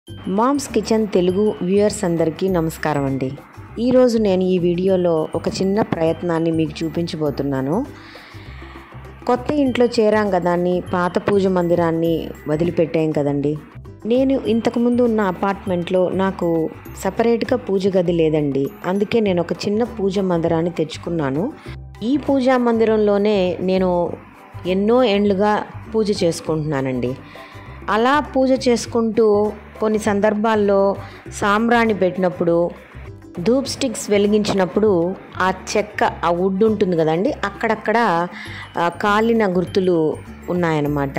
moms kitchen Telugu viewers అందరికీ నమస్కారం అండి ఈరోజు నేను ఈ వీడియోలో ఒక చిన్న ప్రయత్నాన్ని మీకు చూపించబోతున్నాను కొత్త ఇంట్లో చేరాం కదా అని పాత పూజ మందిరాన్ని వదిలిపెట్టాం కదండి నేను ఇంతకుముందు ఉన్న అపార్ట్మెంట్లో నాకు సపరేట్గా పూజ గది లేదండి అందుకే నేను ఒక చిన్న పూజ మందిరాన్ని తెచ్చుకున్నాను ఈ పూజా మందిరంలోనే నేను ఎన్నో ఏండ్లుగా పూజ చేసుకుంటున్నానండి అలా పూజ చేసుకుంటూ కొన్ని సందర్భాల్లో సాంబ్రాణి పెట్టినప్పుడు ధూప్ స్టిక్స్ వెలిగించినప్పుడు ఆ చెక్క ఆ వుడ్ ఉంటుంది కదండి అక్కడక్కడ ఆ, కాలిన గుర్తులు ఉన్నాయన్నమాట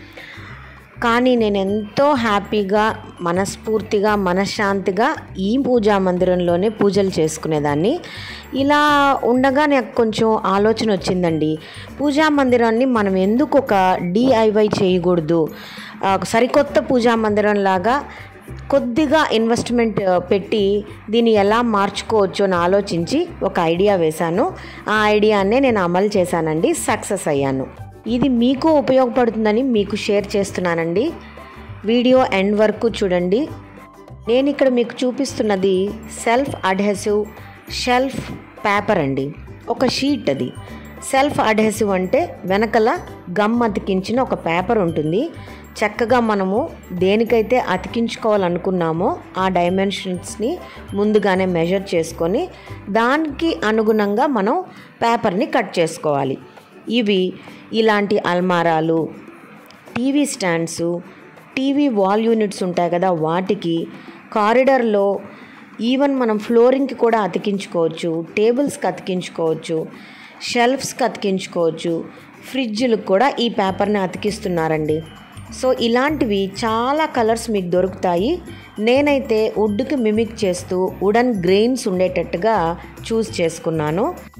కానీ నేను ఎంతో హ్యాపీగా మనస్ఫూర్తిగా మనశ్శాంతిగా ఈ పూజా మందిరంలోనే పూజలు చేసుకునేదాన్ని ఇలా ఉండగా నాకు కొంచెం ఆలోచన వచ్చిందండి పూజా మందిరాన్ని మనం ఎందుకు ఒక డిఐవై చేయకూడదు ఆ, సరికొత్త పూజా మందిరం లాగా కొద్దిగా ఇన్వెస్ట్మెంట్ పెట్టి దీన్ని ఎలా మార్చుకోవచ్చు అని ఆలోచించి ఒక ఐడియా వేశాను ఆ ఐడియానే నేను అమలు చేశానండి సక్సెస్ అయ్యాను ఇది మీకు ఉపయోగపడుతుందని మీకు షేర్ చేస్తున్నానండి వీడియో ఎండ్ వరకు చూడండి నేను ఇక్కడ మీకు చూపిస్తున్నది సెల్ఫ్ అడ్హెసివ్ షెల్ఫ్ పేపర్ అండి ఒక షీట్ అది సెల్ఫ్ అడ్హెసివ్ అంటే వెనకల గమ్ అతికించిన ఒక పేపర్ ఉంటుంది చక్కగా మనము దేనికైతే అతికించుకోవాలనుకున్నామో ఆ డైమెన్షన్స్ని ముందుగానే మెజర్ చేసుకొని దానికి అనుగుణంగా మనం పేపర్ని కట్ చేసుకోవాలి ఇవి ఇలాంటి అల్మారాలు TV stands TV wall units ఉంటాయి కదా వాటికి కారిడార్లో ఈవెన్ మనం ఫ్లోరింగ్కి కూడా అతికించుకోవచ్చు టేబుల్స్కి అతికించుకోవచ్చు షెల్ఫ్స్కి అతికించుకోవచ్చు ఫ్రిడ్జ్లకు కూడా ఈ పేపర్ని అతికిస్తున్నారండి సో ఇలాంటివి చాలా కలర్స్ మీకు దొరుకుతాయి నేనైతే వుడ్కి మిమిక్ చేస్తూ వుడన్ గ్రెయిన్స్ ఉండేటట్టుగా చూస్ చేసుకున్నాను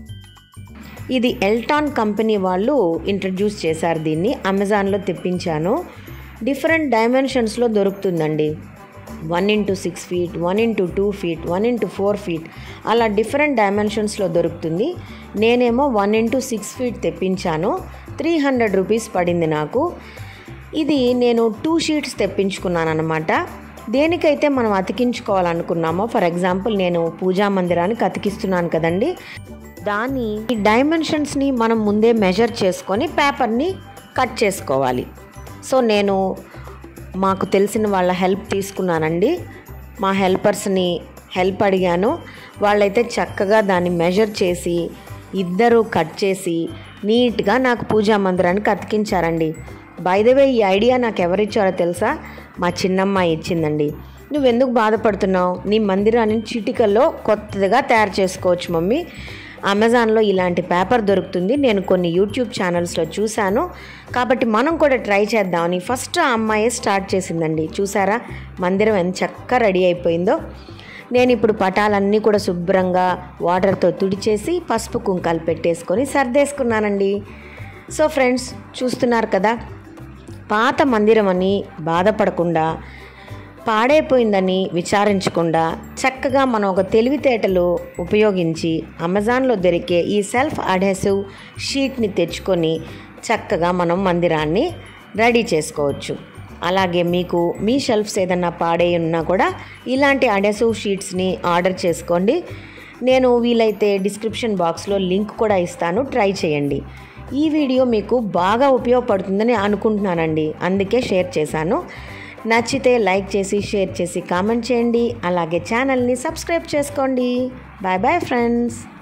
ఇది ఎల్టాన్ కంపెనీ వాళ్ళు ఇంట్రడ్యూస్ చేశారు దీన్ని అమెజాన్లో తెప్పించాను డిఫరెంట్ డైమెన్షన్స్లో దొరుకుతుందండి one into six feet one into two feet one into four feet అలా డిఫరెంట్ డైమెన్షన్స్లో దొరుకుతుంది నేనేమో వన్ ఇంటూ సిక్స్ ఫీట్ తెప్పించాను త్రీ హండ్రెడ్ రూపీస్ పడింది నాకు ఇది నేను టూ షీట్స్ తెప్పించుకున్నాను అనమాట దేనికైతే మనం అతికించుకోవాలనుకున్నామో ఫర్ ఎగ్జాంపుల్ నేను పూజా మందిరానికి అతికిస్తున్నాను కదండి దాని ఈ డైమెన్షన్స్ని మనం ముందే మెజర్ చేసుకొని పేపర్ని కట్ చేసుకోవాలి సో నేను మాకు తెలిసిన వాళ్ళ హెల్ప్ తీసుకున్నానండి మా హెల్పర్స్ని హెల్ప్ అడిగాను వాళ్ళైతే చక్కగా దాన్ని మెజర్ చేసి ఇద్దరు కట్ చేసి నీట్గా నాకు పూజా మందిరానికి అతికించారండి బై ద వే ఈ ఐడియా నాకు ఎవరిచ్చారో తెలుసా మా చిన్నమ్మాయి ఇచ్చిందండి నువ్వెందుకు బాధపడుతున్నావు నీ మందిరాన్ని చిటికల్లో కొత్తగా తయారు చేసుకోవచ్చు మమ్మీ అమెజాన్లో ఇలాంటి పేపర్ దొరుకుతుంది నేను కొన్ని యూట్యూబ్ ఛానల్స్లో చూశాను కాబట్టి మనం కూడా ట్రై చేద్దామని ఫస్ట్ ఆ అమ్మాయి స్టార్ట్ చేసిందండి చూసారా మందిరం ఎంత చక్కగా రెడీ అయిపోయిందో నేను ఇప్పుడు పటాలన్నీ కూడా శుభ్రంగా వాటర్తో తుడిచేసి పసుపు కుంకాలు పెట్టేసుకొని సర్దేసుకున్నానండి సో ఫ్రెండ్స్ చూస్తున్నారు కదా పాత మందిరం అని బాధపడకుండా పాడైపోయిందని విచారించకుండా చక్కగా మనం ఒక తెలివితేటలు ఉపయోగించి అమెజాన్లో దొరికే ఈ సెల్ఫ్ అడ్హెసివ్ షీట్ని తెచ్చుకొని చక్కగా మనం మందిరాన్ని రెడీ చేసుకోవచ్చు అలాగే మీకు మీ షెల్ఫ్స్ ఏదన్నా పాడై ఉన్నా కూడా ఇలాంటి అడెసివ్ షీట్స్ని ఆర్డర్ చేసుకోండి నేను వీలైతే డిస్క్రిప్షన్ బాక్స్లో లింక్ కూడా ఇస్తాను ట్రై చేయండి ఈ వీడియో మీకు బాగా ఉపయోగపడుతుందని అనుకుంటున్నానండి అందుకే షేర్ చేశాను నచ్చితే లైక్ చేసి షేర్ చేసి కామెంట్ చేయండి అలాగే ఛానల్ని సబ్స్క్రైబ్ చేసుకోండి బాయ్ బాయ్ ఫ్రెండ్స్